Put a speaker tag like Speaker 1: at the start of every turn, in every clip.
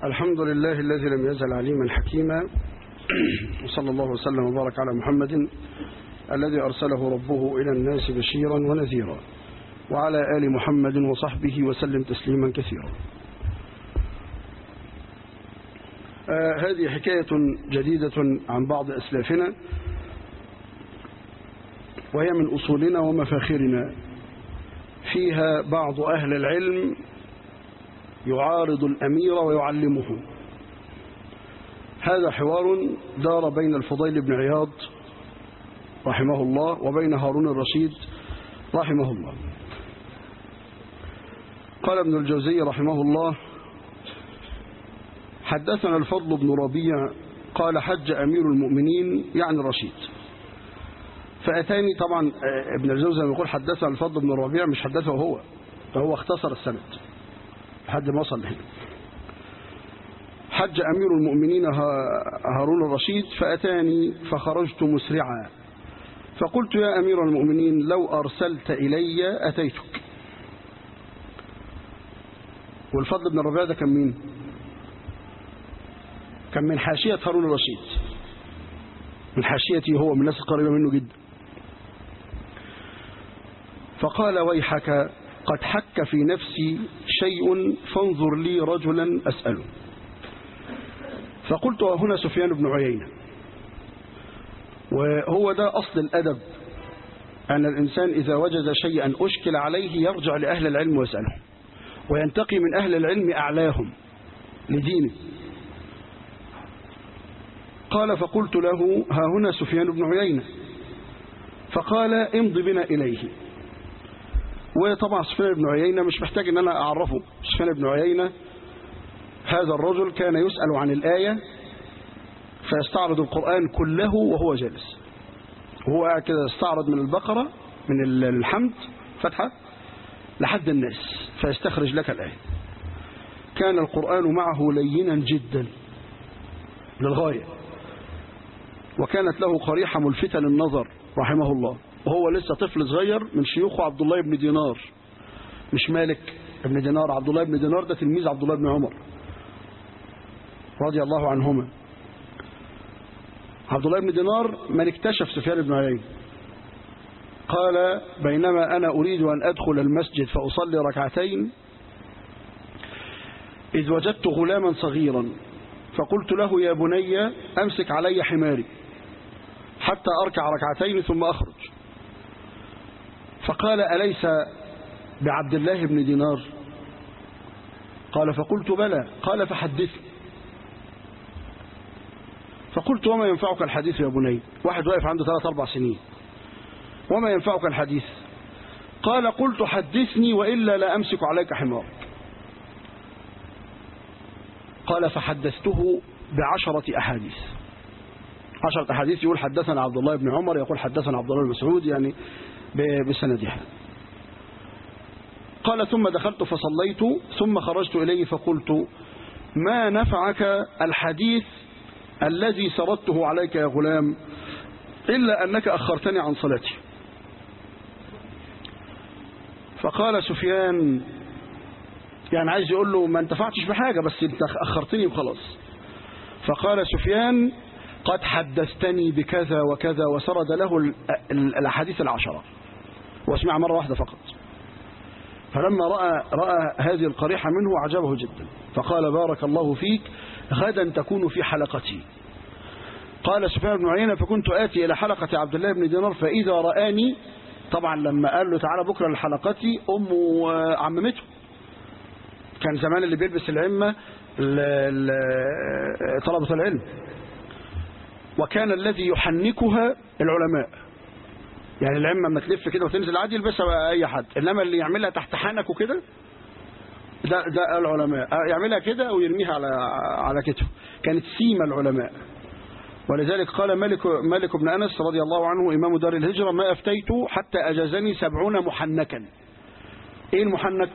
Speaker 1: الحمد لله الذي لم يزل عليما حكيما وصلى الله وسلم وبارك على محمد الذي أرسله ربه إلى الناس بشيرا ونذيرا وعلى آل محمد وصحبه وسلم تسليما كثيرا آه هذه حكاية جديدة عن بعض أسلافنا وهي من أصولنا ومفاخرنا فيها بعض أهل العلم يعارض الأمير ويعلمه هذا حوار دار بين الفضيل بن عياض رحمه الله وبين هارون الرشيد رحمه الله قال ابن الجوزي رحمه الله حدثنا الفضل بن ربيع قال حج أمير المؤمنين يعني الرشيد فأتاني طبعا ابن الجوزي لما يقول حدثنا الفضل بن ربيع مش حدثه هو فهو اختصر السند لحد ما وصل هنا حج أمير المؤمنين هارون الرشيد فأتاني فخرجت مسرعا فقلت يا أمير المؤمنين لو أرسلت إلي أتيتك والفضل بن الربيع ده كان مين كان من حاشية هارون الرشيد من حاشيته هو من الناس القريبة منه جدا فقال ويحك قد حك في نفسي شيء فانظر لي رجلا أسأله فقلت وهنا سفيان بن عيينة وهو ده أصل الأدب أن الإنسان إذا وجد شيئا أشكل عليه يرجع لأهل العلم ويسأله وينتقي من أهل العلم أعلاهم لدينه قال فقلت له ها هنا سفيان بن عيينة فقال امض بنا إليه وطبعا سفيان بن عيينة مش محتاج ان انا اعرفه سفيان بن عيينة هذا الرجل كان يسأل عن الآية فيستعرض القرآن كله وهو جالس وهو قاعد كده يستعرض من البقرة من الحمد فتحة لحد الناس فيستخرج لك الآية كان القرآن معه لينا جدا للغاية وكانت له قريحة ملفتة للنظر رحمه الله وهو لسه طفل صغير من شيوخه عبد الله بن دينار مش مالك ابن دينار عبد الله بن دينار ده تلميذ عبد الله بن عمر رضي الله عنهما عبد الله بن دينار من اكتشف سفيان بن عيينة قال بينما أنا أريد أن أدخل المسجد فأصلي ركعتين إذ وجدت غلاما صغيرا فقلت له يا بني أمسك علي حماري حتى أركع ركعتين ثم أخرج فقال أليس بعبد الله بن دينار قال فقلت بلى قال فحدثني فقلت وما ينفعك الحديث يا بني واحد واقف عنده ثلاث أربع سنين وما ينفعك الحديث قال قلت حدثني وإلا لا أمسك عليك حمارك قال فحدثته بعشرة أحاديث عشرة أحاديث يقول حدثنا عبد الله بن عمر يقول حدثنا عبد الله بن مسعود يعني بسندها قال ثم دخلت فصليت ثم خرجت إليه فقلت ما نفعك الحديث الذي سردته عليك يا غلام إلا أنك أخرتني عن صلاتي فقال سفيان يعني عايز يقول له ما انتفعتش بحاجة بس انت أخرتني وخلاص فقال سفيان قد حدثتني بكذا وكذا وسرد له الأحاديث العشرة واسمع مرة واحدة فقط فلما رأى, رأى هذه القريحة منه عجبه جدا فقال بارك الله فيك غدا تكون في حلقتي قال سفيان بن عيينة فكنت آتي إلى حلقة عبد الله بن دينار فإذا رآني طبعا لما قال له تعالى بكرة لحلقتي أمه عممته كان زمان اللي بيلبس العمة طلبة العلم وكان الذي يحنكها العلماء يعني العمة لما تلف كده وتنزل عادي يلبسها أي حد إنما اللي يعملها تحت حنكه كده ده ده العلماء يعملها كده أو يرميها على على كتفه كانت سيمة العلماء ولذلك قال مالك مالك بن أنس رضي الله عنه إمام دار الهجرة ما أفتيت حتى أجازني سبعون محنكا إيه المحنك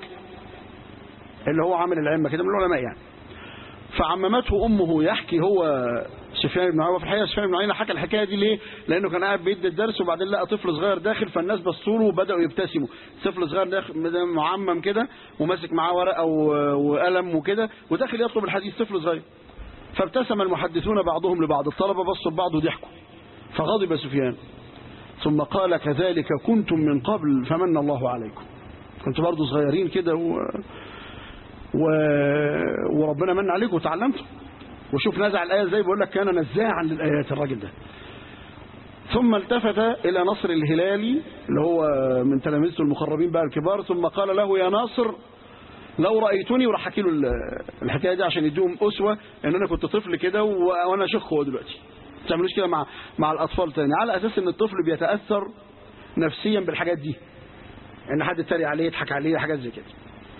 Speaker 1: اللي هو عامل العمة كده من العلماء يعني فعممته أمه يحكي هو سفيان بن عيينة في الحقيقة سفيان بن عيينة حكى الحكاية دي ليه لأنه كان قاعد بيدي الدرس وبعدين لقى طفل صغير داخل فالناس بصوا له وبدأوا يبتسموا طفل صغير داخل معمم كده وماسك معاه ورقة وقلم وكده وداخل يطلب الحديث طفل صغير فابتسم المحدثون بعضهم لبعض الطلبة بصوا لبعض وضحكوا فغضب سفيان ثم قال كذلك كنتم من قبل فمن الله عليكم كنتوا برضه صغيرين كده و... و... وربنا من عليكم وتعلمتم وشوف نزع الآية ازاي بيقول لك كان نزاعا للآيات الراجل ده ثم التفت إلى نصر الهلالي اللي هو من تلاميذه المقربين بقى الكبار ثم قال له يا ناصر لو رأيتني وراح احكي له الحكاية دي عشان يديهم أسوة ان انا كنت طفل كده وانا شيخ هو دلوقتي ما تعملوش كده مع مع الأطفال تاني على أساس ان الطفل بيتأثر نفسيا بالحاجات دي ان حد يتريق عليه يضحك عليه حاجات زي كده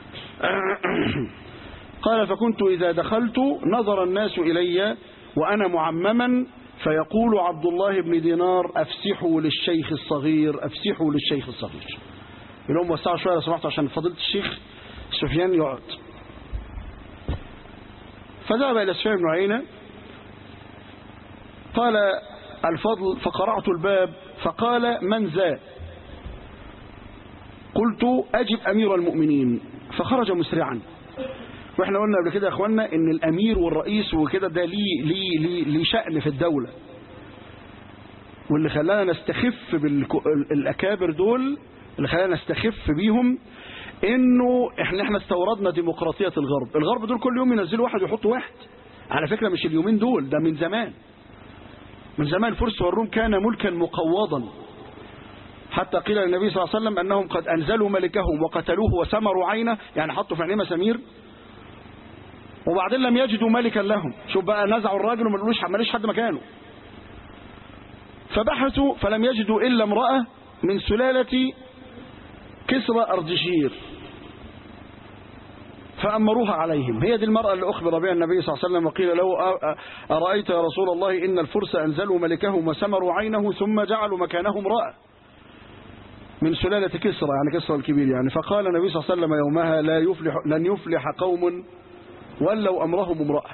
Speaker 1: قال فكنت إذا دخلت نظر الناس إلي وأنا معمما فيقول عبد الله بن دينار أفسحوا للشيخ الصغير أفسحوا للشيخ الصغير يقول لهم وسعوا شوية لو سمحتوا عشان فضيلة الشيخ سفيان يقعد فذهب إلى سفيان بن عيينة قال الفضل فقرعت الباب فقال من ذا قلت أجب أمير المؤمنين فخرج مسرعا واحنا قلنا قبل كده يا اخوانا ان الامير والرئيس وكده ده ليه ليه ليه ليه شأن في الدولة واللي خلانا نستخف بالاكابر دول اللي خلانا نستخف بيهم انه احنا احنا استوردنا ديمقراطية الغرب الغرب دول كل يوم ينزلوا واحد ويحطوا واحد على فكرة مش اليومين دول ده من زمان من زمان الفرس والروم كان ملكا مقوضا حتى قيل للنبي صلى الله عليه وسلم أنهم قد أنزلوا ملكهم وقتلوه وسمروا عينه يعني حطوا في عينيه مسامير وبعدين لم يجدوا ملكا لهم شوف بقى نزعوا الراجل وما قالوش ماليش حد مكانه فبحثوا فلم يجدوا إلا امرأة من سلالة كسرى أردشير فأمروها عليهم هي دي المرأة اللي أخبر بها النبي صلى الله عليه وسلم وقيل له أرأيت يا رسول الله إن الفرس أنزلوا ملكهم وسمروا عينه ثم جعلوا مكانه امرأة من سلالة كسرى يعني كسرى الكبير يعني فقال النبي صلى الله عليه وسلم يومها لا يفلح لن يفلح قوم ولوا أمرهم امرأة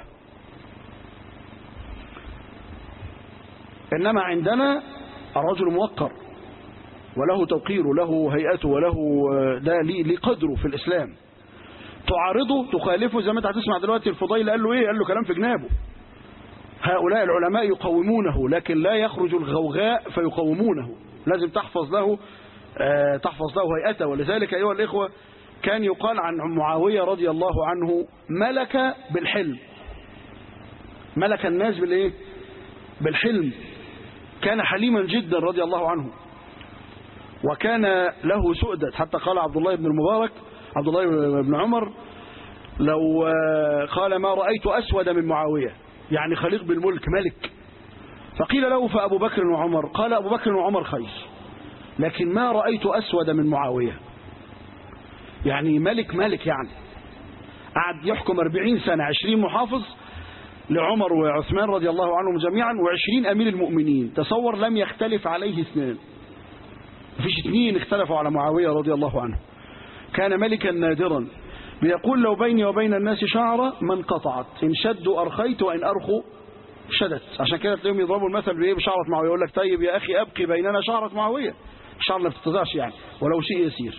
Speaker 1: إنما عندنا الرجل موقر وله توقير له هيئته وله ده ليه قدره في الإسلام تعارضه تخالفه زي ما انت هتسمع دلوقتي الفضيل قال له ايه قال له كلام في جنابه هؤلاء العلماء يقومونه لكن لا يخرج الغوغاء فيقومونه لازم تحفظ له آه تحفظ له هيئته ولذلك أيها الإخوة كان يقال عن معاوية رضي الله عنه ملك بالحلم ملك الناس بالايه بالحلم كان حليما جدا رضي الله عنه وكان له سؤدة حتى قال عبد الله بن المبارك عبد الله بن عمر لو قال ما رأيت أسود من معاوية يعني خليق بالملك ملك فقيل له فأبو بكر وعمر قال أبو بكر وعمر خير لكن ما رأيت أسود من معاوية يعني ملك ملك يعني قعد يحكم 40 سنة 20 محافظ لعمر وعثمان رضي الله عنهم جميعا و20 أمير المؤمنين تصور لم يختلف عليه اثنان مفيش اثنين اختلفوا على معاوية رضي الله عنه كان ملكا نادرا بيقول لو بيني وبين الناس شعرة ما انقطعت إن شدوا أرخيت وإن أرخوا شدت عشان كده تلاقيهم يضربوا المثل بإيه بشعرة معاوية يقول لك طيب يا أخي أبقي بيننا شعرة معاوية الشعر ما بتتضعش يعني ولو شيء يسير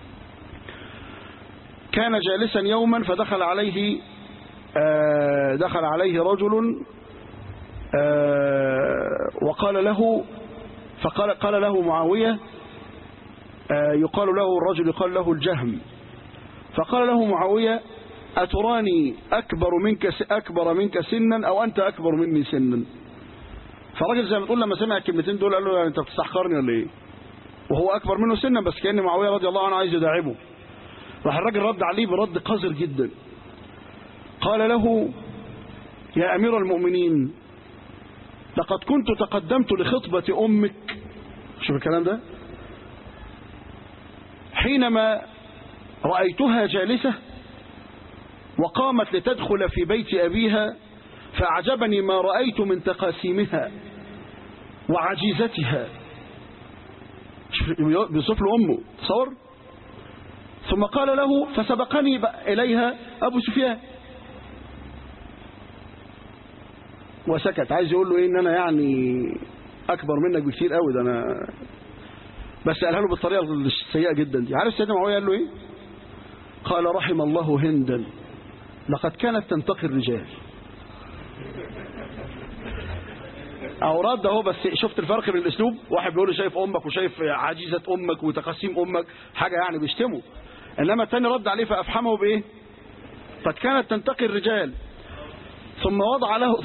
Speaker 1: كان جالسا يوما فدخل عليه دخل عليه رجل وقال له فقال قال له معاوية يقال له الرجل يقال له الجهم فقال له معاوية أتراني أكبر منك أكبر منك سنا أو أنت أكبر مني سنا فالراجل زي ما تقول لما سمع الكلمتين دول قال له يعني أنت بتستحقرني ولا إيه وهو أكبر منه سنا بس كأن معاوية رضي الله عنه عايز يداعبه راح الراجل رد عليه برد قذر جدا قال له يا أمير المؤمنين لقد كنت تقدمت لخطبة أمك شوف الكلام ده حينما رأيتها جالسة وقامت لتدخل في بيت أبيها فأعجبني ما رأيت من تقاسيمها وعجيزتها بيوصف له أمه تصور ثم قال له فسبقني إليها أبو سفيان وسكت عايز يقول له ايه ان انا يعني اكبر منك بكثير قوي ده انا بس قالها له بالطريقه السيئه جدا دي عارف سيدنا معاويه قال له ايه قال رحم الله هندا لقد كانت تنتقي الرجال او رد اهو بس شفت الفرق بين الاسلوب واحد بيقول له شايف امك وشايف عجيزه امك وتقاسيم امك حاجه يعني بيشتمه انما الثاني رد عليه فافحمه بايه قد كانت تنتقي الرجال ثم وضع له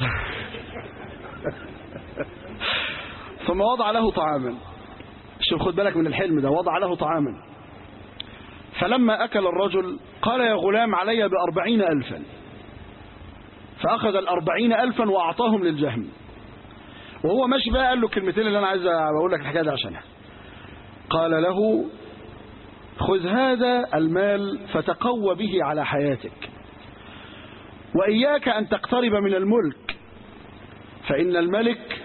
Speaker 1: ثم وضع له طعاما شوف خد بالك من الحلم ده وضع له طعاما فلما أكل الرجل قال يا غلام علي بأربعين ألفا فأخذ الأربعين ألفا وأعطاهم للجهم وهو ماشي بقى قال له الكلمتين اللي أنا عايز أقول لك الحكاية دي عشانها قال له خذ هذا المال فتقوى به على حياتك وإياك أن تقترب من الملك فإن الملك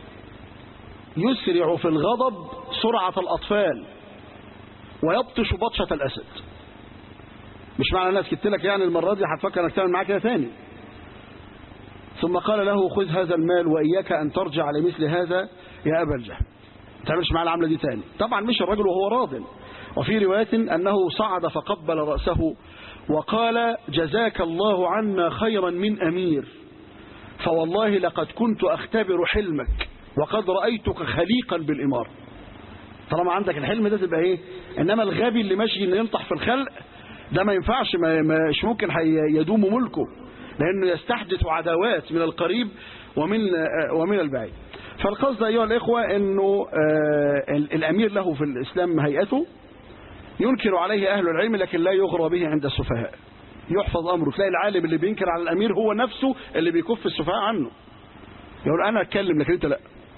Speaker 1: يسرع في الغضب سرعة الأطفال ويبطش بطشة الأسد مش معنى الناس كنت لك يعني المرة دي هتفكر انك تعمل معاه كده تاني ثم قال له خذ هذا المال وإياك أن ترجع لمثل هذا يا أبا الجهم ما تعملش معاه العملة دي تاني طبعا مش الرجل وهو راض وفي رواية أنه صعد فقبل رأسه وقال جزاك الله عنا خيرا من أمير فوالله لقد كنت أختبر حلمك وقد رأيتك خليقا بالإمارة طالما عندك الحلم ده تبقى ايه انما الغبي اللي ماشي انه ينطح في الخلق ده ما ينفعش ما مش ممكن يدوم ملكه لانه يستحدث عداوات من القريب ومن ومن البعيد فالقصد ايها الاخوه انه الامير له في الاسلام هيئته ينكر عليه اهل العلم لكن لا يغرى به عند السفهاء يحفظ امره تلاقي العالم اللي بينكر على الامير هو نفسه اللي بيكف السفهاء عنه يقول انا اتكلم لكن انت لا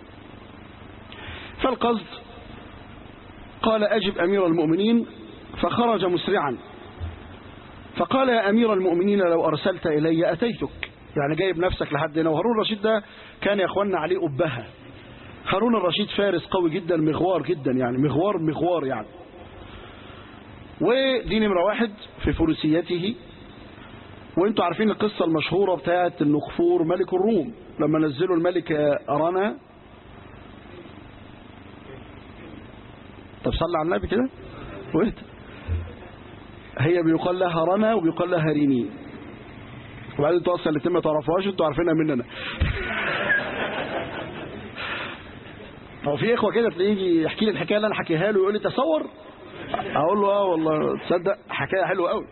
Speaker 1: فالقصد قال أجب أمير المؤمنين فخرج مسرعا فقال يا أمير المؤمنين لو أرسلت إلي أتيتك يعني جايب نفسك لحد هنا وهارون الرشيد ده كان يا أخوانا عليه أبهة هارون الرشيد فارس قوي جدا مغوار جدا يعني مغوار مغوار يعني ودي نمرة واحد في فروسيته وانتوا عارفين القصة المشهورة بتاعت النخفور ملك الروم لما نزلوا الملك أرانا طب صلى على النبي كده وانت هي بيقال لها رنا وبيقال لها ريني وبعدين انتوا اصلا الاثنين ما تعرفوهاش انتوا عارفينها مننا هو في اخوه كده تلاقيه يجي يحكي لي الحكايه اللي انا حكيها له ويقول لي تصور اقول له اه والله تصدق حكايه حلوه قوي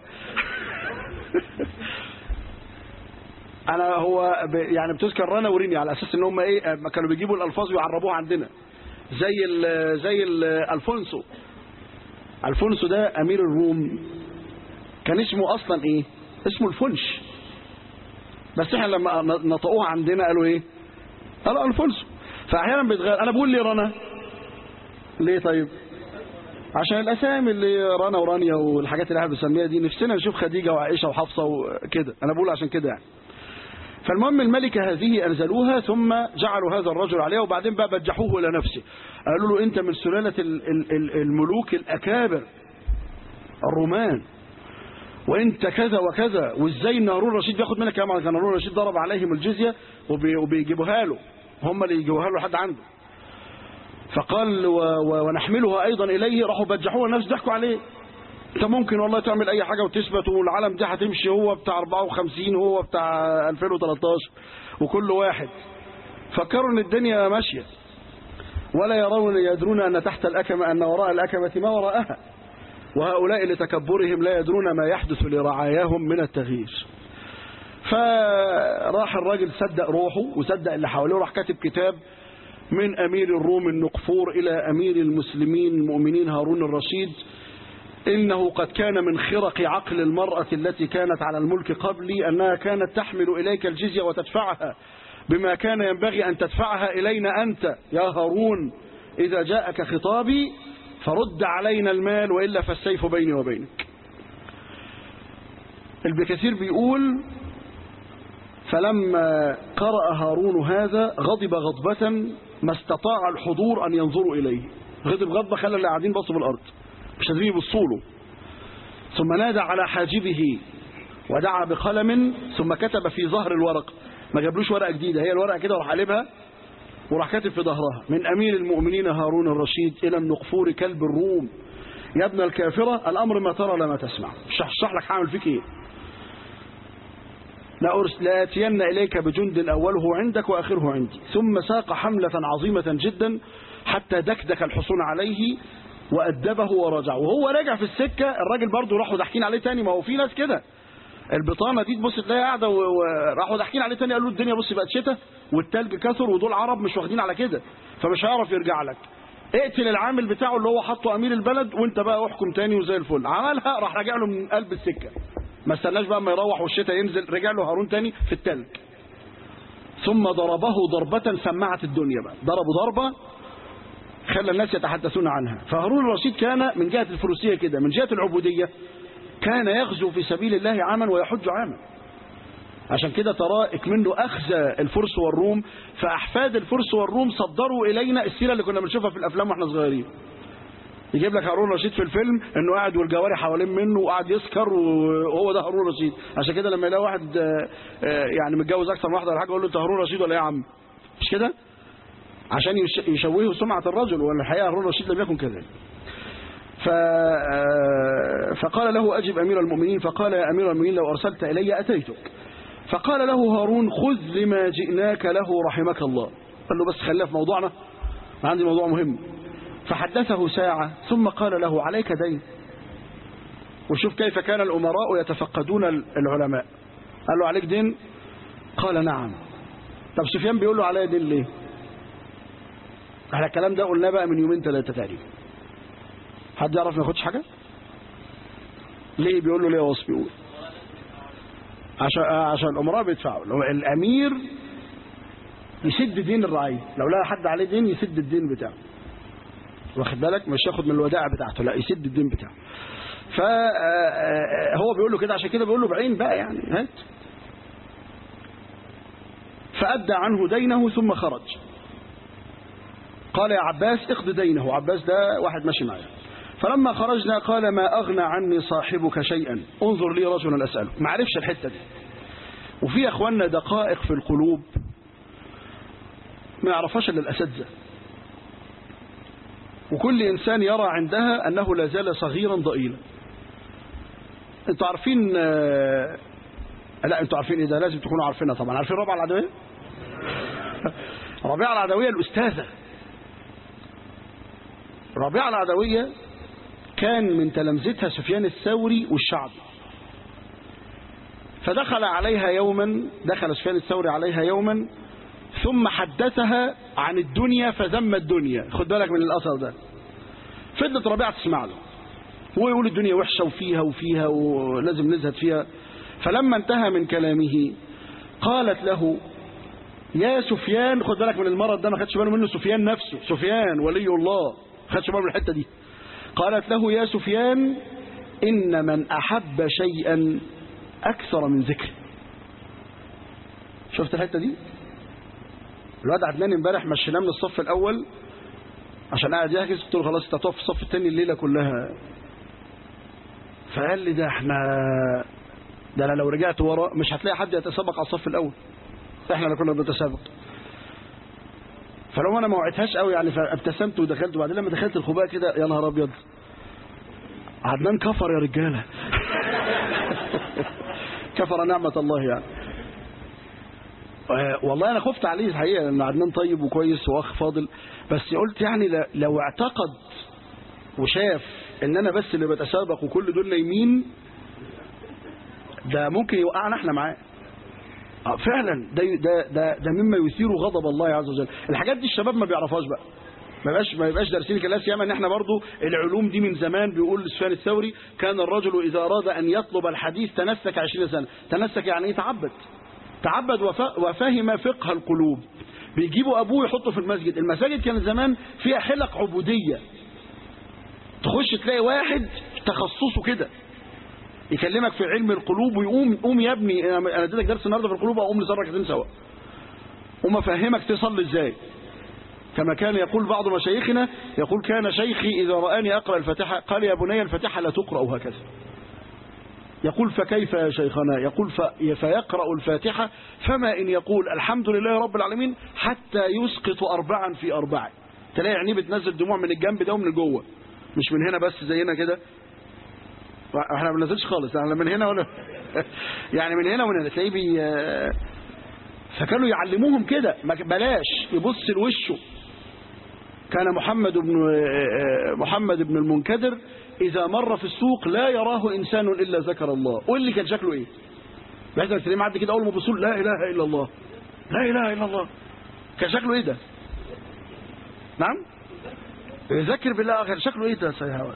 Speaker 1: انا هو يعني بتذكر رنا وريني على اساس ان هم ايه ما كانوا بيجيبوا الالفاظ ويعربوها عندنا زي ال زي ال الفونسو الفونسو ده امير الروم كان اسمه اصلا ايه اسمه الفنش بس احنا لما نطقوها عندنا قالوا ايه قالوا الفونسو فاحيانا بيتغير انا بقول لي رنا ليه طيب عشان الاسامي اللي رنا ورانيا والحاجات اللي احنا بنسميها دي نفسنا نشوف خديجه وعائشه وحفصه وكده انا بقول عشان كده يعني فالمهم الملكة هذه أنزلوها ثم جعلوا هذا الرجل عليها وبعدين بقى بجحوه إلى نفسه قالوا له أنت من سلالة الملوك الأكابر الرومان وانت كذا وكذا وازاي ان هارون الرشيد بياخد منك كمان كان هارون الرشيد ضرب عليهم الجزيه وبيجيبوها له هم اللي يجيبوها له لحد عنده فقال و و ونحملها ايضا اليه راحوا بجحوها الناس ضحكوا عليه انت ممكن والله تعمل اي حاجه وتثبت والعالم دي هتمشي هو بتاع 54 هو بتاع 2013 وكل واحد فكروا ان الدنيا ماشيه ولا يرون يدرون ان تحت الاكمه ان وراء الاكمه ما وراءها وهؤلاء لتكبرهم لا يدرون ما يحدث لرعاياهم من التغيير فراح الراجل صدق روحه وصدق اللي حواليه وراح كاتب كتاب من أمير الروم النقفور إلى أمير المسلمين المؤمنين هارون الرشيد إنه قد كان من خرق عقل المرأة التي كانت على الملك قبلي أنها كانت تحمل إليك الجزية وتدفعها بما كان ينبغي أن تدفعها إلينا أنت يا هارون إذا جاءك خطابي فرد علينا المال وإلا فالسيف بيني وبينك ابن كثير بيقول فلما قرأ هارون هذا غضب غضبة ما استطاع الحضور أن ينظروا إليه غضب غضبة خلى اللي قاعدين بصوا بالأرض مش قادرين يبصوا له ثم نادى على حاجبه ودعا بقلم ثم كتب في ظهر الورق ما جابلوش ورقة جديدة هي الورقة كده وراح قلبها وراح كاتب في ظهرها من أمير المؤمنين هارون الرشيد إلى النقفور كلب الروم يا ابن الكافرة الأمر ما ترى لما تسمع مش هشرح لك هعمل فيك إيه لآتين إليك بجند أوله عندك وآخره عندي ثم ساق حملة عظيمة جدا حتى دكدك الحصون عليه وأدبه ورجع وهو راجع في السكة الراجل برضه راحوا ضاحكين عليه تاني ما هو في ناس كده البطانة دي تبص تلاقيها قاعدة وراحوا ضاحكين عليه تاني قالوا الدنيا بص بقت شتاء والتلج كثر ودول عرب مش واخدين على كده فمش هيعرف يرجع لك اقتل العامل بتاعه اللي هو حطه امير البلد وانت بقى احكم تاني وزي الفل عملها راح راجع له من قلب السكه ما استناش بقى ما يروح والشتاء ينزل رجع له هارون تاني في التلج ثم ضربه ضربة سمعت الدنيا بقى ضربه ضربة خلى الناس يتحدثون عنها فهارون الرشيد كان من جهة الفروسية كده من جهة العبودية كان يغزو في سبيل الله عاما ويحج عاما عشان كده ترى اكمنه أخزى الفرس والروم فأحفاد الفرس والروم صدروا إلينا السيرة اللي كنا بنشوفها في الأفلام واحنا صغيرين يجيب لك هارون رشيد في الفيلم انه قاعد والجواري حوالين منه وقاعد يسكر وهو ده هارون رشيد عشان كده لما يلاقي واحد يعني متجوز اكثر من واحده ولا حاجه يقول له انت هارون رشيد ولا ايه يا عم مش كده عشان يشوهه سمعه الرجل ولا الحقيقه هارون رشيد لم يكن كذلك ف... فقال له أجب أمير المؤمنين فقال يا أمير المؤمنين لو أرسلت إلي أتيتك فقال له هارون خذ لما جئناك له رحمك الله قال له بس خليها في موضوعنا عندي موضوع مهم فحدثه ساعة ثم قال له عليك دين وشوف كيف كان الأمراء يتفقدون العلماء قال له عليك دين قال نعم طب سفيان بيقول له عليا دين ليه احنا الكلام ده قلناه بقى من يومين ثلاثة تقريبا حد يعرف ما ياخدش حاجة ليه بيقول له ليه وصف بيقول عشان عشان الامراء بيدفعوا لو الامير يسد دين الرعيه لو لقى حد عليه دين يسد الدين بتاعه واخد بالك مش ياخد من الودائع بتاعته لا يسد الدين بتاعه فهو بيقول له كده عشان كده بيقول له بعين بقى يعني هات فأدى عنه دينه ثم خرج قال يا عباس اقض دينه عباس ده واحد ماشي معايا فلما خرجنا قال ما أغنى عني صاحبك شيئا انظر لي رجلا أسأله ما عرفش الحتة دي وفي أخواننا دقائق في القلوب ما يعرفهاش إلا الأساتذة وكل إنسان يرى عندها أنه لا زال صغيرا ضئيلا انتوا عارفين آه لا انتوا عارفين ايه ده لازم تكونوا عارفينها طبعا عارفين ربيعه العدويه ربيعه العدويه الاستاذه ربيعه العدويه كان من تلامذتها سفيان الثوري والشعبي فدخل عليها يوما دخل سفيان الثوري عليها يوما ثم حدثها عن الدنيا فذم الدنيا خد بالك من الأثر ده فضلت ربيعة تسمع له هو يقول الدنيا وحشة وفيها وفيها ولازم نزهد فيها فلما انتهى من كلامه قالت له يا سفيان خد بالك من المرض ده ما خدش باله منه سفيان نفسه سفيان ولي الله خدش باله من الحتة دي قالت له يا سفيان إن من أحب شيئا أكثر من ذكر شفت الحتة دي الواد عدنان امبارح مشيناه من الصف الأول عشان قاعد يحجز قلت له خلاص انت هتقف في الصف الثاني الليلة كلها فقال لي ده احنا ده انا لو رجعت ورا مش هتلاقي حد يتسابق على الصف الأول احنا اللي كنا بنتسابق فلو انا ما وعدتهاش قوي يعني فابتسمت ودخلت وبعدين لما دخلت الخباء كده يا نهار ابيض عدنان كفر يا رجاله كفر نعمة الله يعني والله انا خفت عليه الحقيقه لان عدنان طيب وكويس واخ فاضل بس قلت يعني لو اعتقد وشاف ان انا بس اللي بتسابق وكل دول نايمين ده ممكن يوقعنا احنا معاه فعلا ده ده ده, ده مما يثير غضب الله عز وجل الحاجات دي الشباب ما بيعرفهاش بقى ما يبقاش ما يبقاش دارسين كلام ياما ان احنا برضو العلوم دي من زمان بيقول سفيان الثوري كان الرجل اذا اراد ان يطلب الحديث تنسك 20 سنه تنسك يعني ايه تعبد تعبد وفهم فقه القلوب بيجيبوا ابوه يحطه في المسجد المساجد كانت زمان فيها حلق عبوديه تخش تلاقي واحد تخصصه كده يكلمك في علم القلوب ويقوم قوم يا ابني انا اديتك درس النهارده في القلوب اقوم نصلي ركعتين سوا وما افهمك تصلي ازاي كما كان يقول بعض مشايخنا يقول كان شيخي اذا رآني اقرا الفاتحه قال يا بني الفاتحه لا تقرا هكذا يقول فكيف يا شيخنا يقول في فيقرأ الفاتحة فما إن يقول الحمد لله رب العالمين حتى يسقط أربعا في أربع تلاقي عينيه بتنزل دموع من الجنب ده ومن جوه مش من هنا بس زينا كده احنا ما بننزلش خالص احنا من هنا ولا يعني من هنا ومن هنا تلاقيه بي فكانوا يعلموهم كده ما بلاش يبص لوشه كان محمد بن محمد بن المنكدر إذا مر في السوق لا يراه إنسان إلا ذكر الله قول لي كان شكله إيه بحيث انك تلاقيه معدي كده أول ما بيصول لا إله إلا الله لا إله إلا الله كان شكله إيه ده نعم ذكر بالله كان شكله إيه ده سيهوان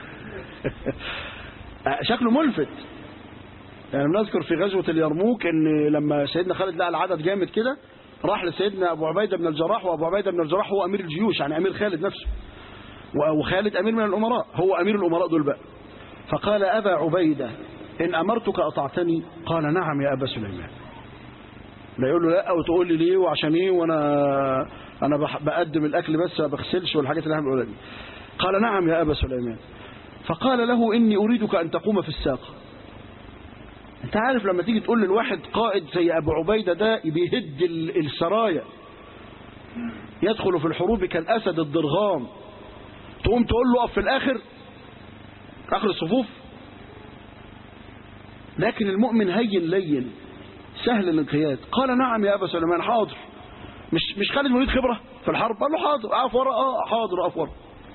Speaker 1: شكله ملفت يعني بنذكر في غزوة اليرموك ان لما سيدنا خالد لقى العدد جامد كده راح لسيدنا ابو عبيده بن الجراح وابو عبيده بن الجراح هو امير الجيوش يعني امير خالد نفسه وخالد امير من الامراء هو امير الامراء دول بقى فقال ابا عبيده ان امرتك اطعتني قال نعم يا ابا سليمان لا يقول له لا وتقول لي ليه وعشان ايه وانا انا بقدم الاكل بس ما بغسلش والحاجات اللي احنا بنقولها دي قال نعم يا ابا سليمان فقال له اني اريدك ان تقوم في الساقه انت عارف لما تيجي تقول للواحد قائد زي ابو عبيدة ده بيهد السرايا يدخل في الحروب كالاسد الضرغام تقوم تقول له اقف في الاخر اخر الصفوف لكن المؤمن هين لين سهل الانقياد قال نعم يا ابا سليمان حاضر مش مش خالد مريد خبره في الحرب قال له حاضر اقف ورا اه حاضر اقف ورا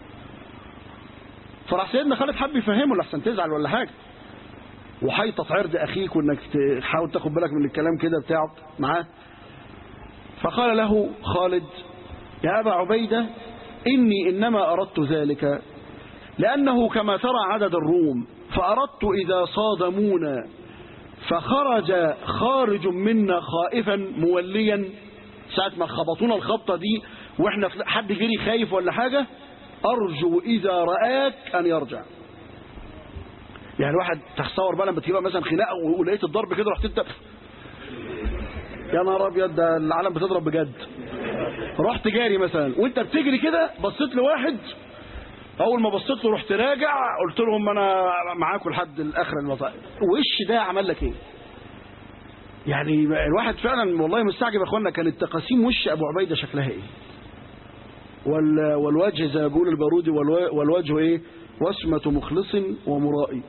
Speaker 1: فراح سيدنا خالد حب يفهمه لحسن تزعل ولا حاجه وحيطة عرض أخيك وإنك تحاول تاخد بالك من الكلام كده بتاعه معاه فقال له خالد يا أبا عبيدة إني إنما أردت ذلك لأنه كما ترى عدد الروم فأردت إذا صادمونا فخرج خارج منا خائفا موليا ساعة ما خبطونا الخبطة دي وإحنا حد جري خايف ولا حاجة أرجو إذا رآك أن يرجع يعني واحد تصور بقى لما تجيبها مثلا خناقه ولقيت الضرب كده رحت انت يا نهار ابيض ده العالم بتضرب بجد رحت جاري مثلا وانت بتجري كده بصيت لواحد اول ما بصيت له رحت راجع قلت لهم انا معاكم لحد الاخر المطاعم وش ده عمل لك ايه يعني الواحد فعلا والله مستعجب يا اخوانا كانت تقاسيم وش ابو عبيده شكلها ايه وال والوجه زي ما بيقول البارودي والوجه ايه وسمة مخلص ومرائي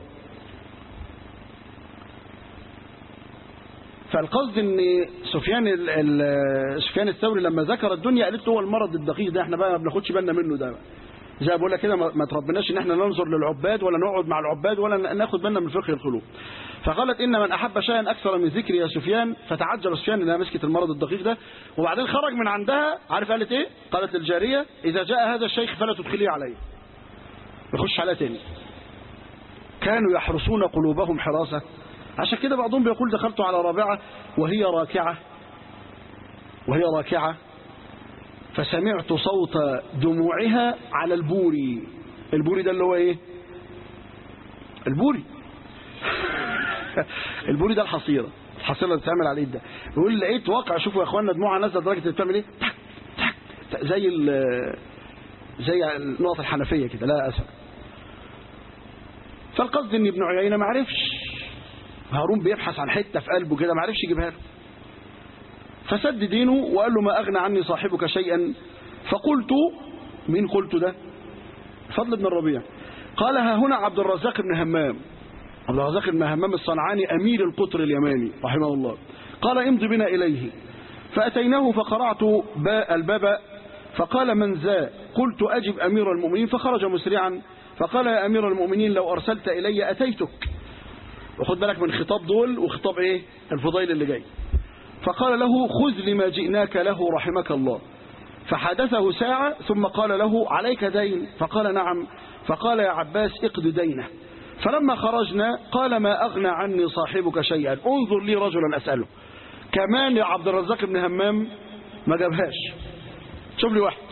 Speaker 1: فالقصد ان سفيان سفيان الثوري لما ذكر الدنيا قالت له هو المرض الدقيق ده احنا بقى ما بناخدش بالنا منه ده زي ما بقول لك كده ما تربناش ان احنا ننظر للعباد ولا نقعد مع العباد ولا ناخد بالنا من فقه القلوب فقالت ان من احب شيئا اكثر من ذكر يا سفيان فتعجل سفيان انها مسكت المرض الدقيق ده وبعدين خرج من عندها عارف قالت ايه قالت للجاريه اذا جاء هذا الشيخ فلا تدخليه عليه يخش عليها تاني كانوا يحرسون قلوبهم حراسة عشان كده بعضهم بيقول دخلت على رابعة وهي راكعة وهي راكعة فسمعت صوت دموعها على البوري البوري ده اللي هو ايه البوري البوري ده الحصيرة الحصيرة اللي بتتعمل على الايد ده يقول لقيت واقع شوفوا يا اخوانا دموعها نازله لدرجه بتعمل ايه تك تك تك زي زي نقط الحنفية كده لا أثر فالقصد ان ابن عيينة ما عرفش هارون بيبحث عن حتة في قلبه كده ما عرفش يجيبها له فسد دينه وقال له ما أغنى عني صاحبك شيئا فقلت مين قلت ده فضل بن الربيع قال ها هنا عبد الرزاق بن همام عبد الرزاق بن همام الصنعاني أمير القطر اليماني رحمه الله قال امضي بنا إليه فأتيناه فقرعت الباب فقال من ذا قلت أجب أمير المؤمنين فخرج مسرعا فقال يا أمير المؤمنين لو أرسلت إلي أتيتك وخد بالك من خطاب دول وخطاب إيه الفضيل اللي جاي فقال له خذ لما جئناك له رحمك الله فحدثه ساعة ثم قال له عليك دين فقال نعم فقال يا عباس اقض دينه فلما خرجنا قال ما أغنى عني صاحبك شيئا انظر لي رجلا أسأله كمان يا عبد الرزاق بن همام ما جابهاش شوف لي واحد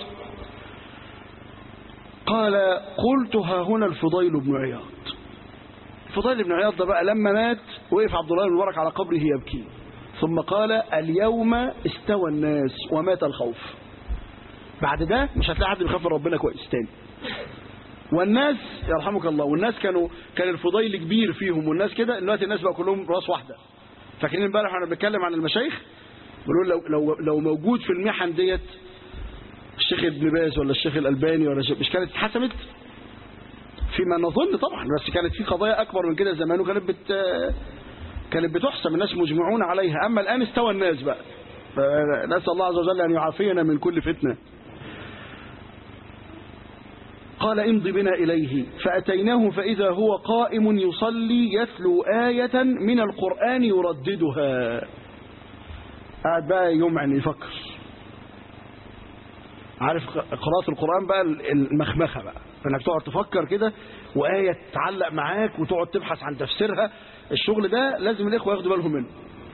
Speaker 1: قال قلت ها هنا الفضيل بن عياض الفضيل بن عياض ده بقى لما مات وقف عبد الله بن مبارك على قبره يبكي ثم قال اليوم استوى الناس ومات الخوف بعد ده مش هتلاقي حد بيخاف من ربنا كويس تاني والناس يرحمك الله والناس كانوا كان الفضيل كبير فيهم والناس كده دلوقتي الناس بقى كلهم راس واحده فاكرين امبارح واحنا بنتكلم عن المشايخ بنقول لو لو لو موجود في المحن ديت الشيخ ابن باز ولا الشيخ الالباني ولا الشيخ مش كانت اتحسمت فيما نظن طبعا بس كانت في قضايا اكبر من كده زمان وكانت بت كانت بتحسم الناس مجمعون عليها اما الان استوى الناس بقى نسال الله عز وجل ان يعافينا من كل فتنه قال امض بنا إليه فأتيناه فإذا هو قائم يصلي يتلو آية من القرآن يرددها قاعد بقى يمعن يفكر عارف قراءة القرآن بقى المخمخة بقى فانك تقعد تفكر كده وآية تعلق معاك وتقعد تبحث عن تفسيرها الشغل ده لازم الإخوة ياخدوا بالهم منه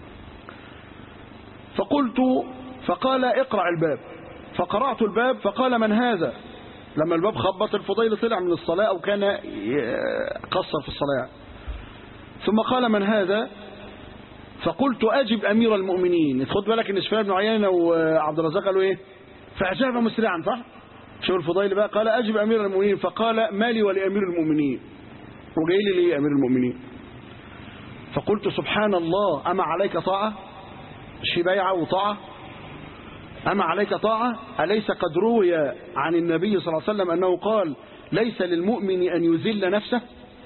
Speaker 1: فقلت فقال اقرأ الباب فقرأت الباب فقال من هذا لما الباب خبط الفضيل طلع من الصلاة أو كان قصر في الصلاة ثم قال من هذا فقلت أجب أمير المؤمنين خد بالك إن سفيان بن عيينة وعبد الرزاق قالوا إيه فأجاب مسرعا صح شوف الفضيل بقى قال أجب أمير المؤمنين فقال مالي ولأمير المؤمنين وجاي لي ليه أمير المؤمنين فقلت سبحان الله أما عليك طاعة شي بيعة وطاعة أما عليك طاعة أليس قد روي عن النبي صلى الله عليه وسلم أنه قال ليس للمؤمن أن يذل نفسه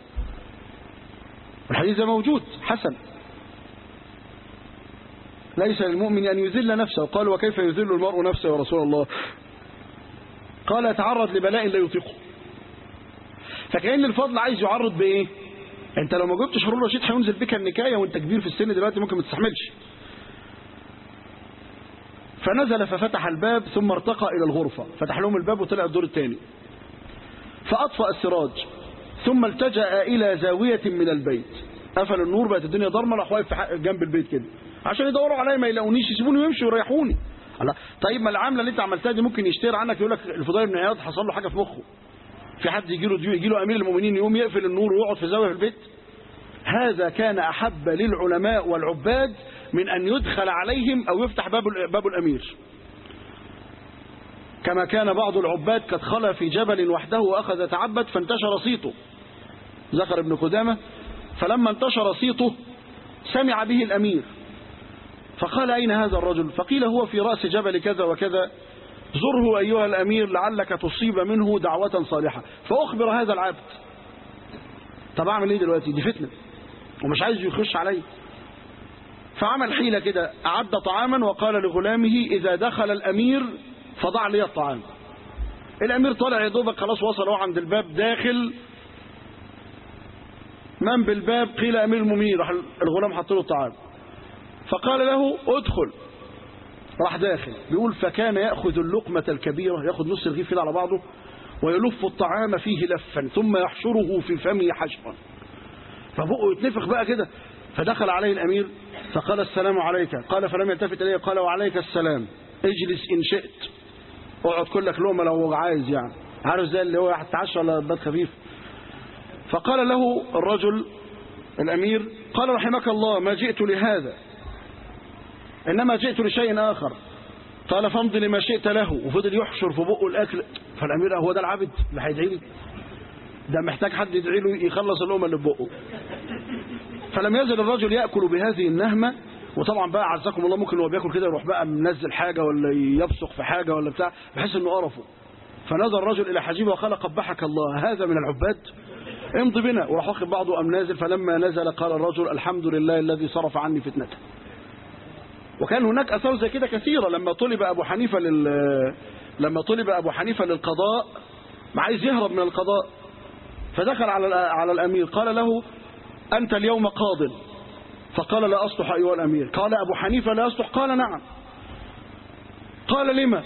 Speaker 1: الحديث موجود حسن ليس للمؤمن أن يذل نفسه قال وكيف يذل المرء نفسه يا رسول الله قال يتعرض لبلاء لا يطيقه فكأن الفضل عايز يعرض بإيه انت لو ما جبتش هارون رشيد هينزل بك النكاية وانت كبير في السن دلوقتي ممكن ما تستحملش فنزل ففتح الباب ثم ارتقى إلى الغرفة فتح لهم الباب وطلع الدور الثاني فأطفأ السراج ثم التجأ إلى زاوية من البيت قفل النور بقت الدنيا ضلمه راح واقف جنب البيت كده عشان يدوروا عليا ما يلاقونيش يسيبوني ويمشوا ويريحوني الله طيب ما العامله اللي انت عملتها دي ممكن يشتري عنك يقول لك الفضيل بن عياض حصل له حاجه في مخه في حد يجي له يجي له امير المؤمنين يقوم يقفل النور ويقعد في زاويه في البيت هذا كان احب للعلماء والعباد من ان يدخل عليهم او يفتح باب باب الامير كما كان بعض العباد قد خلى في جبل وحده واخذ يتعبد فانتشر صيته ذكر ابن قدامه فلما انتشر صيته سمع به الامير فقال أين هذا الرجل فقيل هو في رأس جبل كذا وكذا زره أيها الأمير لعلك تصيب منه دعوة صالحة فأخبر هذا العبد طب أعمل إيه دلوقتي دي فتنة ومش عايز يخش علي فعمل حيلة كده أعد طعاما وقال لغلامه إذا دخل الأمير فضع لي الطعام الأمير طالع يا دوبك خلاص وصل هو عند الباب داخل من بالباب قيل أمير المؤمنين راح الغلام حط له الطعام فقال له ادخل راح داخل بيقول فكان يأخذ اللقمة الكبيرة يأخذ نص الرغيف كده على بعضه ويلف الطعام فيه لفا ثم يحشره في فمه حشرا فبقه يتنفخ بقى كده فدخل عليه الأمير فقال السلام عليك قال فلم يلتفت إليه قال وعليك السلام اجلس إن شئت اقعد كلك لقمة لو عايز يعني عارف زي اللي هو هتتعشى ولا بات خفيف فقال له الرجل الأمير قال رحمك الله ما جئت لهذا إنما جئت لشيء آخر قال فامض لما شئت له وفضل يحشر في بقه الأكل فالأمير هو ده العبد اللي هيدعي لي ده محتاج حد يدعي له يخلص اللقمة اللي في بقه فلم يزل الرجل يأكل بهذه النهمة وطبعا بقى عزكم الله ممكن هو بياكل كده يروح بقى منزل حاجة ولا يبصق في حاجة ولا بتاع بحيث انه قرفه فنظر الرجل إلى حجيبه وقال قبحك الله هذا من العباد امضي بنا وراح واخد بعضه أم نازل فلما نزل قال الرجل الحمد لله الذي صرف عني فتنته وكان هناك أثار زي كده كثيرة لما طلب أبو حنيفة لل لما طلب أبو حنيفة للقضاء عايز يهرب من القضاء فدخل على على الأمير قال له أنت اليوم قاض فقال لا أصلح أيها الأمير قال أبو حنيفة لا أصلح قال نعم قال لما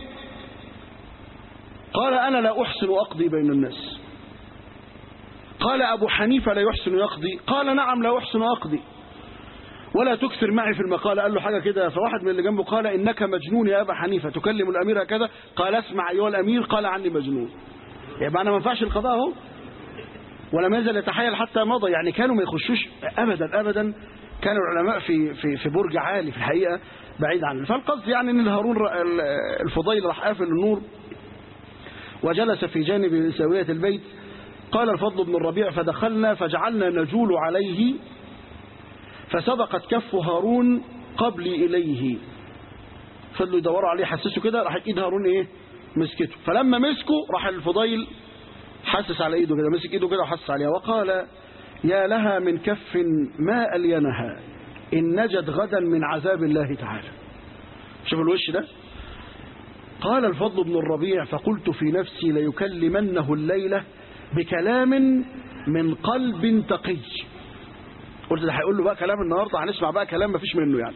Speaker 1: قال أنا لا أحسن أقضي بين الناس قال أبو حنيفة لا يحسن يقضي قال نعم لا أحسن أقضي ولا تكثر معي في المقال قال له حاجة كده فواحد من اللي جنبه قال إنك مجنون يا أبا حنيفة تكلم الأمير هكذا قال اسمع أيها الأمير قال عني مجنون يبقى أنا ما ينفعش القضاء اهو ولم يزل يتحايل حتى مضى يعني كانوا ما يخشوش أبدا أبدا كانوا العلماء في في في برج عالي في الحقيقة بعيد عنه فالقصد يعني ان الهارون الفضيل راح قافل النور وجلس في جانب زاوية البيت قال الفضل بن الربيع فدخلنا فجعلنا نجول عليه فسبقت كف هارون قبلي إليه فضلوا يدوروا عليه حسسوا كده راح ايد هارون ايه مسكته فلما مسكه راح الفضيل حسس على ايده كده مسك ايده كده وحسس عليها وقال يا لها من كف ما ألينها إن نجت غدا من عذاب الله تعالى شوف الوش ده قال الفضل بن الربيع فقلت في نفسي ليكلمنه الليلة بكلام من قلب تقي قلت ده هيقول له بقى كلام النهارده هنسمع بقى كلام ما فيش منه يعني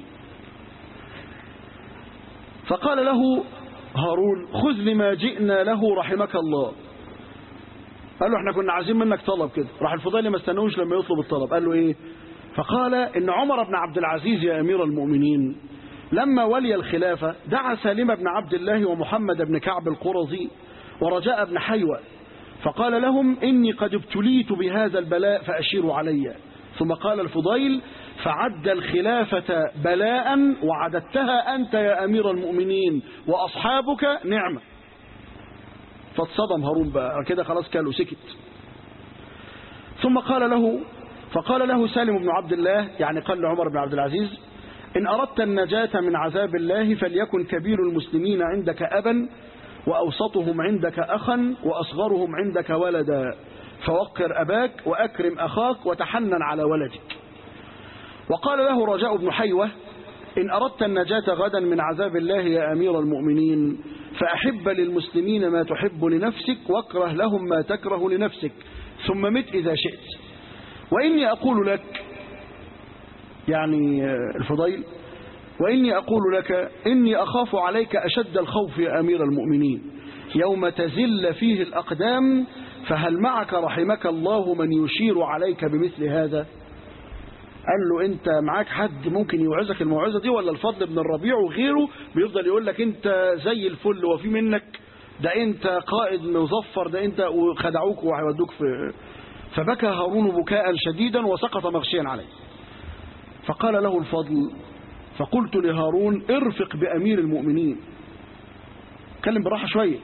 Speaker 1: فقال له هارون خذ لما جئنا له رحمك الله قال له احنا كنا عايزين منك طلب كده راح الفضيل ما استنوش لما يطلب الطلب قال له ايه فقال ان عمر بن عبد العزيز يا امير المؤمنين لما ولي الخلافة دعا سالم بن عبد الله ومحمد بن كعب القرظي ورجاء بن حيوة فقال لهم إني قد ابتليت بهذا البلاء فأشيروا علي ثم قال الفضيل فعد الخلافة بلاء وعددتها أنت يا أمير المؤمنين وأصحابك نعمة فاتصدم هارون بقى كده خلاص كاله سكت ثم قال له فقال له سالم بن عبد الله يعني قال لعمر بن عبد العزيز إن أردت النجاة من عذاب الله فليكن كبير المسلمين عندك أبا وأوسطهم عندك أخا وأصغرهم عندك ولدا فوقر أباك وأكرم أخاك وتحنن على ولدك وقال له رجاء بن حيوة إن أردت النجاة غدا من عذاب الله يا أمير المؤمنين فأحب للمسلمين ما تحب لنفسك واكره لهم ما تكره لنفسك ثم مت إذا شئت وإني أقول لك يعني الفضيل وإني أقول لك إني أخاف عليك أشد الخوف يا أمير المؤمنين يوم تزل فيه الأقدام فهل معك رحمك الله من يشير عليك بمثل هذا قال له انت معاك حد ممكن يوعظك الموعظه دي ولا الفضل بن الربيع وغيره بيفضل يقول لك انت زي الفل وفي منك ده انت قائد مظفر ده انت وخدعوك وهيودوك في فبكى هارون بكاء شديدا وسقط مغشيا عليه فقال له الفضل فقلت لهارون ارفق بأمير المؤمنين كلم براحة شوية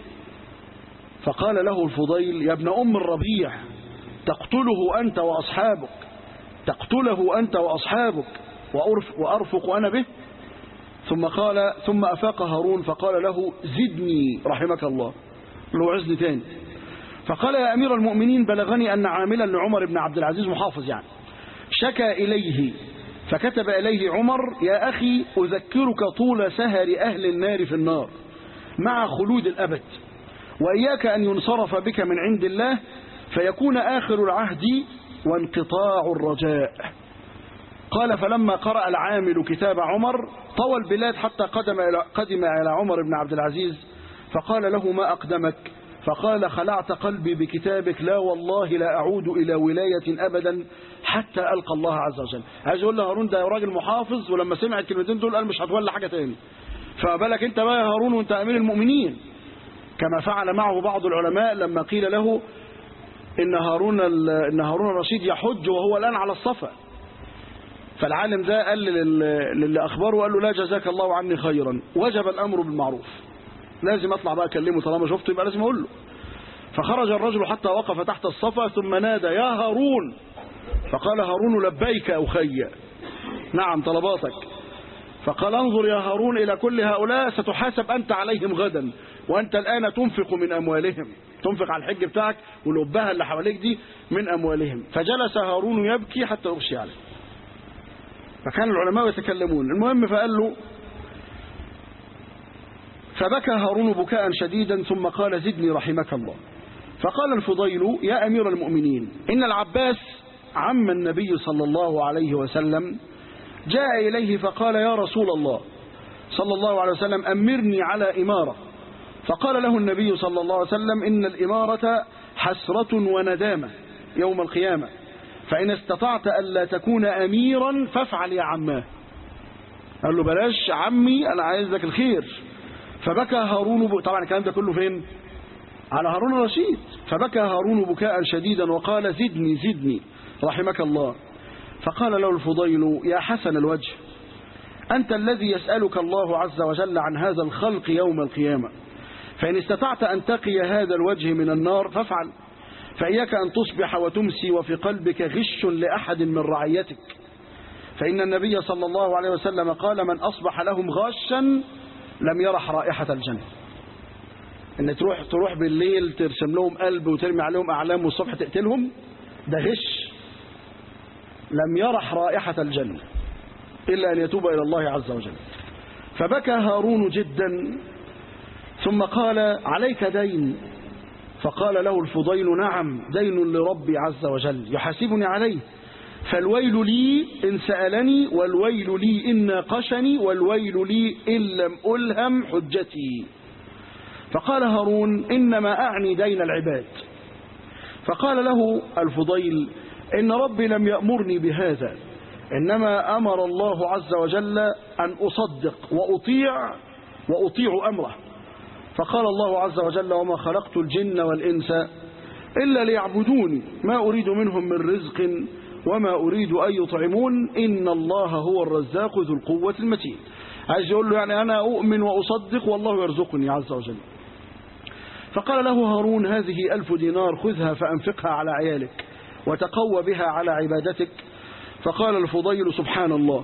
Speaker 1: فقال له الفضيل يا ابن أم الربيع تقتله أنت وأصحابك تقتله أنت وأصحابك وأرف وأرفق أنا به ثم قال ثم أفاق هارون فقال له زدني رحمك الله له عزني تاني فقال يا أمير المؤمنين بلغني أن عاملا لعمر بن عبد العزيز محافظ يعني شكى إليه فكتب إليه عمر يا أخي أذكرك طول سهر أهل النار في النار مع خلود الأبد وإياك أن ينصرف بك من عند الله فيكون آخر العهد وانقطاع الرجاء قال فلما قرأ العامل كتاب عمر طوى البلاد حتى قدم إلى, قدم إلى عمر بن عبد العزيز فقال له ما أقدمك فقال خلعت قلبي بكتابك لا والله لا أعود إلى ولاية أبدا حتى ألقى الله عز وجل عايز يقول له هارون ده راجل محافظ ولما سمع الكلمتين دول قال مش هتولى حاجة تاني فبالك انت بقى يا هارون وانت أمير المؤمنين كما فعل معه بعض العلماء لما قيل له إن هارون إن هارون الرشيد يحج وهو الآن على الصفا فالعالم ده قال للي أخبره وقال له لا جزاك الله عني خيرا وجب الأمر بالمعروف لازم أطلع بقى أكلمه طالما شفته يبقى لازم أقول له فخرج الرجل حتى وقف تحت الصفا ثم نادى يا هارون فقال هارون لبيك أخي نعم طلباتك فقال انظر يا هارون إلى كل هؤلاء ستحاسب أنت عليهم غدا وأنت الآن تنفق من أموالهم تنفق على الحج بتاعك والأبهة اللي حواليك دي من أموالهم فجلس هارون يبكي حتى يغشي عليه فكان العلماء يتكلمون المهم فقال له فبكى هارون بكاء شديدا ثم قال زدني رحمك الله فقال الفضيل يا أمير المؤمنين إن العباس عم النبي صلى الله عليه وسلم جاء إليه فقال يا رسول الله صلى الله عليه وسلم أمرني على إمارة فقال له النبي صلى الله عليه وسلم إن الإمارة حسرة وندامة يوم القيامة فإن استطعت ألا تكون أميرا فافعل يا عماه قال له بلاش عمي أنا عايز لك الخير فبكى هارون ب... طبعا الكلام ده كله فين على هارون الرشيد فبكى هارون بكاء شديدا وقال زدني زدني رحمك الله فقال له الفضيل يا حسن الوجه أنت الذي يسألك الله عز وجل عن هذا الخلق يوم القيامة فإن استطعت أن تقي هذا الوجه من النار فافعل فإياك أن تصبح وتمسي وفي قلبك غش لأحد من رعيتك فإن النبي صلى الله عليه وسلم قال من أصبح لهم غاشا لم يرح رائحة الجنة ان تروح تروح بالليل ترسم لهم قلب وترمي عليهم اعلام والصبح تقتلهم ده غش لم يرح رائحة الجنة إلا أن يتوب إلى الله عز وجل فبكى هارون جدا ثم قال عليك دين فقال له الفضيل نعم دين لربي عز وجل يحاسبني عليه فالويل لي إن سألني والويل لي إن ناقشني والويل لي إن لم ألهم حجتي فقال هارون إنما أعني دين العباد فقال له الفضيل إن ربي لم يأمرني بهذا إنما أمر الله عز وجل أن أصدق وأطيع وأطيع أمره فقال الله عز وجل وما خلقت الجن والإنس إلا ليعبدوني ما أريد منهم من رزق وما أريد أن يطعمون إن الله هو الرزاق ذو القوة المتين عايز يقول له يعني أنا أؤمن وأصدق والله يرزقني عز وجل فقال له هارون هذه ألف دينار خذها فأنفقها على عيالك وتقوى بها على عبادتك فقال الفضيل سبحان الله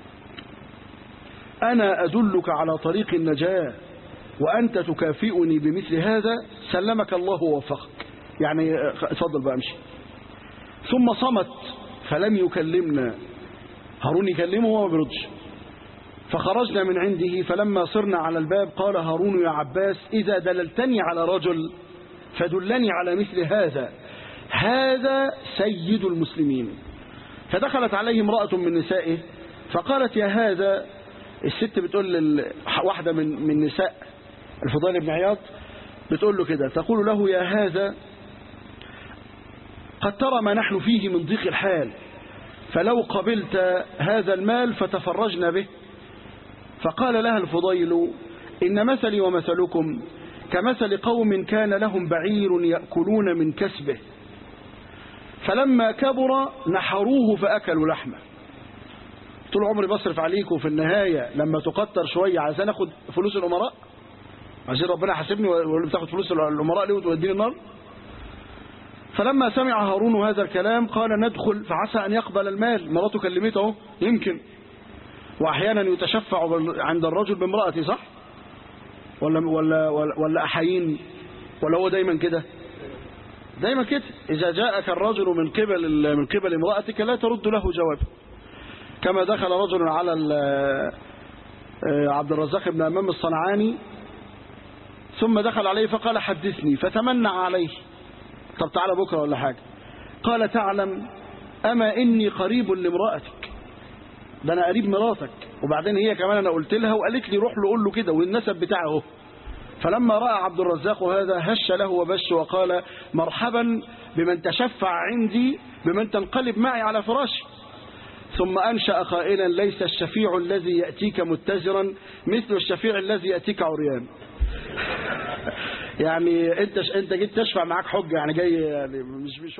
Speaker 1: أنا أدلك على طريق النجاة وأنت تكافئني بمثل هذا سلمك الله ووفقك يعني اتفضل بقى امشي ثم صمت فلم يكلمنا هارون يكلمه وما بيردش فخرجنا من عنده فلما صرنا على الباب قال هارون يا عباس إذا دللتني على رجل فدلني على مثل هذا هذا سيد المسلمين فدخلت عليه امرأة من نسائه فقالت يا هذا الست بتقول لل- واحدة من من نساء الفضيل بن عياض بتقول له كده تقول له يا هذا قد ترى ما نحن فيه من ضيق الحال فلو قبلت هذا المال فتفرجنا به فقال لها الفضيل إن مثلي ومثلكم كمثل قوم كان لهم بعير يأكلون من كسبه فلما كبر نحروه فأكلوا لحمه طول عمري بصرف عليك وفي النهاية لما تقتر شوية عايزين اخد فلوس الأمراء عايزين ربنا يحاسبني ويقول لي بتاخد فلوس الأمراء ليه وتوديني النار فلما سمع هارون هذا الكلام قال ندخل فعسى أن يقبل المال مراته كلمته اهو يمكن وأحيانا يتشفع بال- عند الرجل بامرأته صح ولا ولا ولا, ولا أحايين ولا هو دايما كده دايما كده إذا جاءك الرجل من قبل ال- من قبل امرأتك لا ترد له جوابه كما دخل رجل على ال- آه، عبد الرزاق بن أمام الصنعاني ثم دخل عليه فقال حدثني فتمنع عليه طب تعالى بكرة ولا حاجة قال تعلم أما إني قريب لامرأتك ده أنا قريب مراتك وبعدين هي كمان أنا قلت لها وقالت لي روح له قول له كده والنسب بتاعه اهو فلما رأى عبد الرزاق هذا هش له وبش وقال مرحبا بمن تشفع عندي بمن تنقلب معي على فراشي ثم أنشأ قائلا ليس الشفيع الذي يأتيك متزرا مثل الشفيع الذي يأتيك عريان يعني انت انت جيت تشفع معاك حجه يعني جاي يعني مش مش